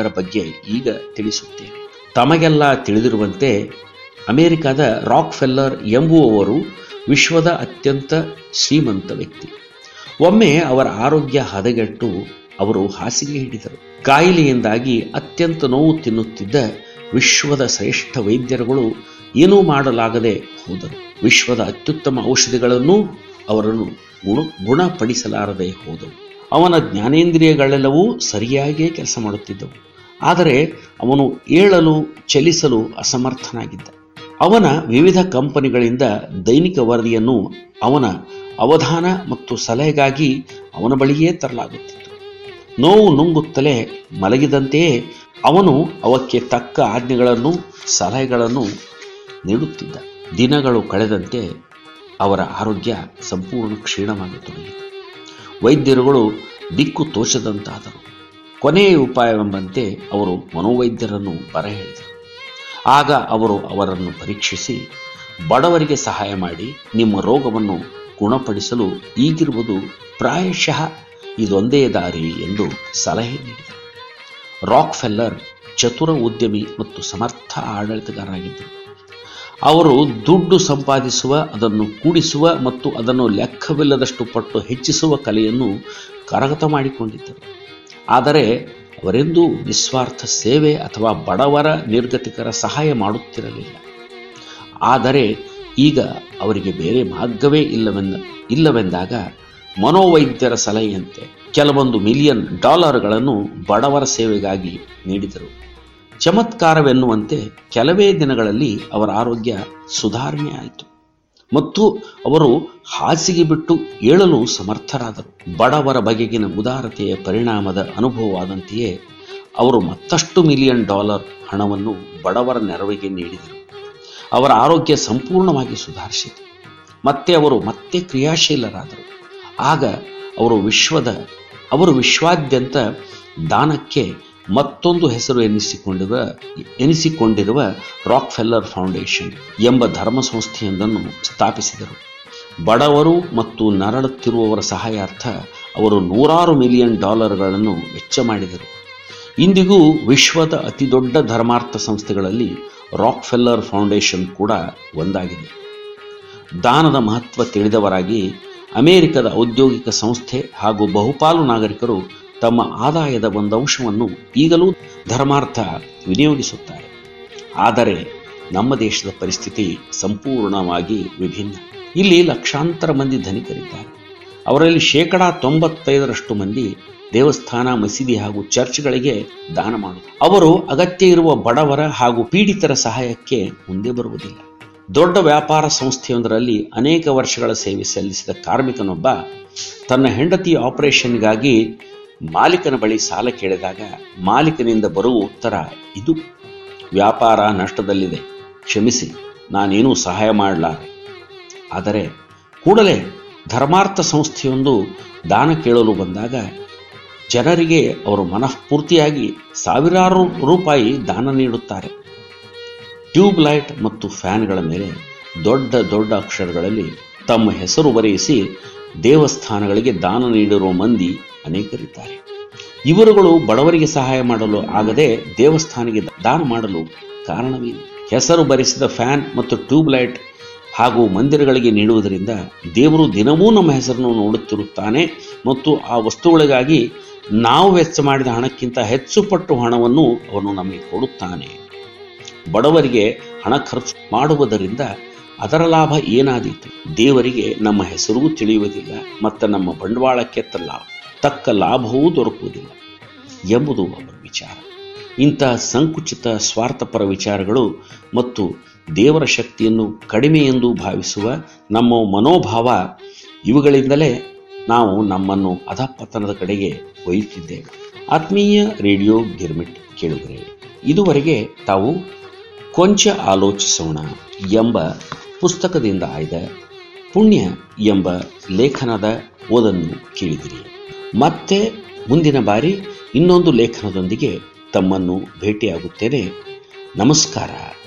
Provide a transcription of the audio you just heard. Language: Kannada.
ಅದರ ಬಗ್ಗೆ ಈಗ ತಿಳಿಸುತ್ತೇನೆ ತಮಗೆಲ್ಲ ತಿಳಿದಿರುವಂತೆ ಅಮೆರಿಕದ ರಾಕ್ ಫೆಲ್ಲರ್ ಎಂಬುವವರು ವಿಶ್ವದ ಅತ್ಯಂತ ಶ್ರೀಮಂತ ವ್ಯಕ್ತಿ ಒಮ್ಮೆ ಅವರ ಆರೋಗ್ಯ ಹದಗೆಟ್ಟು ಅವರು ಹಾಸಿಗೆ ಹಿಡಿದರು ಕಾಯಿಲೆಯಿಂದಾಗಿ ಅತ್ಯಂತ ನೋವು ತಿನ್ನುತ್ತಿದ್ದ ವಿಶ್ವದ ಶ್ರೇಷ್ಠ ವೈದ್ಯರುಗಳು ಏನೂ ಮಾಡಲಾಗದೆ ಹೋದರು ವಿಶ್ವದ ಅತ್ಯುತ್ತಮ ಔಷಧಿಗಳನ್ನು ಅವರನ್ನು ಗುಣ ಗುಣಪಡಿಸಲಾರದೆ ಹೋದವು ಅವನ ಜ್ಞಾನೇಂದ್ರಿಯಗಳೆಲ್ಲವೂ ಸರಿಯಾಗಿಯೇ ಕೆಲಸ ಮಾಡುತ್ತಿದ್ದವು ಆದರೆ ಅವನು ಏಳಲು ಚಲಿಸಲು ಅಸಮರ್ಥನಾಗಿದ್ದ ಅವನ ವಿವಿಧ ಕಂಪನಿಗಳಿಂದ ದೈನಿಕ ವರದಿಯನ್ನು ಅವನ ಅವಧಾನ ಮತ್ತು ಸಲಹೆಗಾಗಿ ಅವನ ಬಳಿಯೇ ತರಲಾಗುತ್ತಿತ್ತು ನೋವು ನುಂಗುತ್ತಲೇ ಮಲಗಿದಂತೆಯೇ ಅವನು ಅವಕ್ಕೆ ತಕ್ಕ ಆಜ್ಞೆಗಳನ್ನು ಸಲಹೆಗಳನ್ನು ನೀಡುತ್ತಿದ್ದ ದಿನಗಳು ಕಳೆದಂತೆ ಅವರ ಆರೋಗ್ಯ ಸಂಪೂರ್ಣ ಕ್ಷೀಣವಾಗತೊಡಗಿತು ವೈದ್ಯರುಗಳು ದಿಕ್ಕು ತೋಚದಂತಾದರು ಕೊನೆಯ ಉಪಾಯವೆಂಬಂತೆ ಅವರು ಮನೋವೈದ್ಯರನ್ನು ಬರಹೇಳಿದರು ಆಗ ಅವರು ಅವರನ್ನು ಪರೀಕ್ಷಿಸಿ ಬಡವರಿಗೆ ಸಹಾಯ ಮಾಡಿ ನಿಮ್ಮ ರೋಗವನ್ನು ಗುಣಪಡಿಸಲು ಈಗಿರುವುದು ಪ್ರಾಯಶಃ ಇದೊಂದೇ ದಾರಿ ಎಂದು ಸಲಹೆ ನೀಡಿದರು ರಾಕ್ ಫೆಲ್ಲರ್ ಚತುರ ಉದ್ಯಮಿ ಮತ್ತು ಸಮರ್ಥ ಆಡಳಿತಗಾರರಾಗಿದ್ದರು ಅವರು ದುಡ್ಡು ಸಂಪಾದಿಸುವ ಅದನ್ನು ಕೂಡಿಸುವ ಮತ್ತು ಅದನ್ನು ಲೆಕ್ಕವಿಲ್ಲದಷ್ಟು ಪಟ್ಟು ಹೆಚ್ಚಿಸುವ ಕಲೆಯನ್ನು ಕರಗತ ಮಾಡಿಕೊಂಡಿದ್ದರು ಆದರೆ ಅವರೆಂದೂ ನಿಸ್ವಾರ್ಥ ಸೇವೆ ಅಥವಾ ಬಡವರ ನಿರ್ಗತಿಕರ ಸಹಾಯ ಮಾಡುತ್ತಿರಲಿಲ್ಲ ಆದರೆ ಈಗ ಅವರಿಗೆ ಬೇರೆ ಮಾರ್ಗವೇ ಇಲ್ಲವೆಂದ ಇಲ್ಲವೆಂದಾಗ ಮನೋವೈದ್ಯರ ಸಲಹೆಯಂತೆ ಕೆಲವೊಂದು ಮಿಲಿಯನ್ ಡಾಲರ್ಗಳನ್ನು ಬಡವರ ಸೇವೆಗಾಗಿ ನೀಡಿದರು ಚಮತ್ಕಾರವೆನ್ನುವಂತೆ ಕೆಲವೇ ದಿನಗಳಲ್ಲಿ ಅವರ ಆರೋಗ್ಯ ಸುಧಾರಣೆ ಆಯಿತು ಮತ್ತು ಅವರು ಹಾಸಿಗೆ ಬಿಟ್ಟು ಏಳಲು ಸಮರ್ಥರಾದರು ಬಡವರ ಬಗೆಗಿನ ಉದಾರತೆಯ ಪರಿಣಾಮದ ಅನುಭವವಾದಂತೆಯೇ ಅವರು ಮತ್ತಷ್ಟು ಮಿಲಿಯನ್ ಡಾಲರ್ ಹಣವನ್ನು ಬಡವರ ನೆರವಿಗೆ ನೀಡಿದರು ಅವರ ಆರೋಗ್ಯ ಸಂಪೂರ್ಣವಾಗಿ ಸುಧಾರಿಸಿತು ಮತ್ತೆ ಅವರು ಮತ್ತೆ ಕ್ರಿಯಾಶೀಲರಾದರು ಆಗ ಅವರು ವಿಶ್ವದ ಅವರು ವಿಶ್ವಾದ್ಯಂತ ದಾನಕ್ಕೆ ಮತ್ತೊಂದು ಹೆಸರು ಎನಿಸಿಕೊಂಡಿರುವ ಎನಿಸಿಕೊಂಡಿರುವ ರಾಕ್ ಫೆಲ್ಲರ್ ಫೌಂಡೇಶನ್ ಎಂಬ ಧರ್ಮ ಸಂಸ್ಥೆಯೊಂದನ್ನು ಸ್ಥಾಪಿಸಿದರು ಬಡವರು ಮತ್ತು ನರಳುತ್ತಿರುವವರ ಸಹಾಯಾರ್ಥ ಅವರು ನೂರಾರು ಮಿಲಿಯನ್ ಡಾಲರ್ಗಳನ್ನು ವೆಚ್ಚ ಮಾಡಿದರು ಇಂದಿಗೂ ವಿಶ್ವದ ಅತಿದೊಡ್ಡ ಧರ್ಮಾರ್ಥ ಸಂಸ್ಥೆಗಳಲ್ಲಿ ರಾಕ್ ಫೆಲ್ಲರ್ ಫೌಂಡೇಶನ್ ಕೂಡ ಒಂದಾಗಿದೆ ದಾನದ ಮಹತ್ವ ತಿಳಿದವರಾಗಿ ಅಮೆರಿಕದ ಔದ್ಯೋಗಿಕ ಸಂಸ್ಥೆ ಹಾಗೂ ಬಹುಪಾಲು ನಾಗರಿಕರು ತಮ್ಮ ಆದಾಯದ ಒಂದು ಅಂಶವನ್ನು ಈಗಲೂ ಧರ್ಮಾರ್ಥ ವಿನಿಯೋಗಿಸುತ್ತಾರೆ ಆದರೆ ನಮ್ಮ ದೇಶದ ಪರಿಸ್ಥಿತಿ ಸಂಪೂರ್ಣವಾಗಿ ವಿಭಿನ್ನ ಇಲ್ಲಿ ಲಕ್ಷಾಂತರ ಮಂದಿ ಧನಿಕರಿದ್ದಾರೆ ಅವರಲ್ಲಿ ಶೇಕಡ ತೊಂಬತ್ತೈದರಷ್ಟು ಮಂದಿ ದೇವಸ್ಥಾನ ಮಸೀದಿ ಹಾಗೂ ಚರ್ಚ್ಗಳಿಗೆ ದಾನ ಮಾಡುತ್ತಾರೆ ಅವರು ಅಗತ್ಯ ಇರುವ ಬಡವರ ಹಾಗೂ ಪೀಡಿತರ ಸಹಾಯಕ್ಕೆ ಮುಂದೆ ಬರುವುದಿಲ್ಲ ದೊಡ್ಡ ವ್ಯಾಪಾರ ಸಂಸ್ಥೆಯೊಂದರಲ್ಲಿ ಅನೇಕ ವರ್ಷಗಳ ಸೇವೆ ಸಲ್ಲಿಸಿದ ಕಾರ್ಮಿಕನೊಬ್ಬ ತನ್ನ ಹೆಂಡತಿಯ ಆಪರೇಷನ್ಗಾಗಿ ಮಾಲೀಕನ ಬಳಿ ಸಾಲ ಕೇಳಿದಾಗ ಮಾಲೀಕನಿಂದ ಬರುವ ಉತ್ತರ ಇದು ವ್ಯಾಪಾರ ನಷ್ಟದಲ್ಲಿದೆ ಕ್ಷಮಿಸಿ ನಾನೇನೂ ಸಹಾಯ ಮಾಡಲಾರೆ ಆದರೆ ಕೂಡಲೇ ಧರ್ಮಾರ್ಥ ಸಂಸ್ಥೆಯೊಂದು ದಾನ ಕೇಳಲು ಬಂದಾಗ ಜನರಿಗೆ ಅವರು ಮನಃಪೂರ್ತಿಯಾಗಿ ಸಾವಿರಾರು ರೂಪಾಯಿ ದಾನ ನೀಡುತ್ತಾರೆ ಟ್ಯೂಬ್ ಲೈಟ್ ಮತ್ತು ಫ್ಯಾನ್ಗಳ ಮೇಲೆ ದೊಡ್ಡ ದೊಡ್ಡ ಅಕ್ಷರಗಳಲ್ಲಿ ತಮ್ಮ ಹೆಸರು ಬರೆಯಿಸಿ ದೇವಸ್ಥಾನಗಳಿಗೆ ದಾನ ನೀಡಿರುವ ಮಂದಿ ಅನೇಕರಿದ್ದಾರೆ ಇವರುಗಳು ಬಡವರಿಗೆ ಸಹಾಯ ಮಾಡಲು ಆಗದೆ ದೇವಸ್ಥಾನಕ್ಕೆ ದಾನ ಮಾಡಲು ಕಾರಣವೇನು ಹೆಸರು ಬರೆಸಿದ ಫ್ಯಾನ್ ಮತ್ತು ಟ್ಯೂಬ್ ಲೈಟ್ ಹಾಗೂ ಮಂದಿರಗಳಿಗೆ ನೀಡುವುದರಿಂದ ದೇವರು ದಿನವೂ ನಮ್ಮ ಹೆಸರನ್ನು ನೋಡುತ್ತಿರುತ್ತಾನೆ ಮತ್ತು ಆ ವಸ್ತುಗಳಿಗಾಗಿ ನಾವು ವೆಚ್ಚ ಮಾಡಿದ ಹಣಕ್ಕಿಂತ ಹೆಚ್ಚು ಪಟ್ಟು ಹಣವನ್ನು ಅವನು ನಮಗೆ ಕೊಡುತ್ತಾನೆ ಬಡವರಿಗೆ ಹಣ ಖರ್ಚು ಮಾಡುವುದರಿಂದ ಅದರ ಲಾಭ ಏನಾದೀತು ದೇವರಿಗೆ ನಮ್ಮ ಹೆಸರೂ ತಿಳಿಯುವುದಿಲ್ಲ ಮತ್ತು ನಮ್ಮ ಬಂಡವಾಳಕ್ಕೆ ಲಾಭ ತಕ್ಕ ಲಾಭವೂ ದೊರಕುವುದಿಲ್ಲ ಎಂಬುದು ಅವರ ವಿಚಾರ ಇಂತಹ ಸಂಕುಚಿತ ಸ್ವಾರ್ಥಪರ ವಿಚಾರಗಳು ಮತ್ತು ದೇವರ ಶಕ್ತಿಯನ್ನು ಕಡಿಮೆ ಎಂದು ಭಾವಿಸುವ ನಮ್ಮ ಮನೋಭಾವ ಇವುಗಳಿಂದಲೇ ನಾವು ನಮ್ಮನ್ನು ಅಧಪತನದ ಕಡೆಗೆ ಒಯ್ಯುತ್ತಿದ್ದೇವೆ ಆತ್ಮೀಯ ರೇಡಿಯೋ ಗಿರ್ಮಿಟ್ ಕೇಳುಗರೆ ಇದುವರೆಗೆ ತಾವು ಕೊಂಚ ಆಲೋಚಿಸೋಣ ಎಂಬ ಪುಸ್ತಕದಿಂದ ಆಯ್ದ ಪುಣ್ಯ ಎಂಬ ಲೇಖನದ ಓದನ್ನು ಕೇಳಿದಿರಿ ಮತ್ತೆ ಮುಂದಿನ ಬಾರಿ ಇನ್ನೊಂದು ಲೇಖನದೊಂದಿಗೆ ತಮ್ಮನ್ನು ಭೇಟಿಯಾಗುತ್ತೇನೆ ನಮಸ್ಕಾರ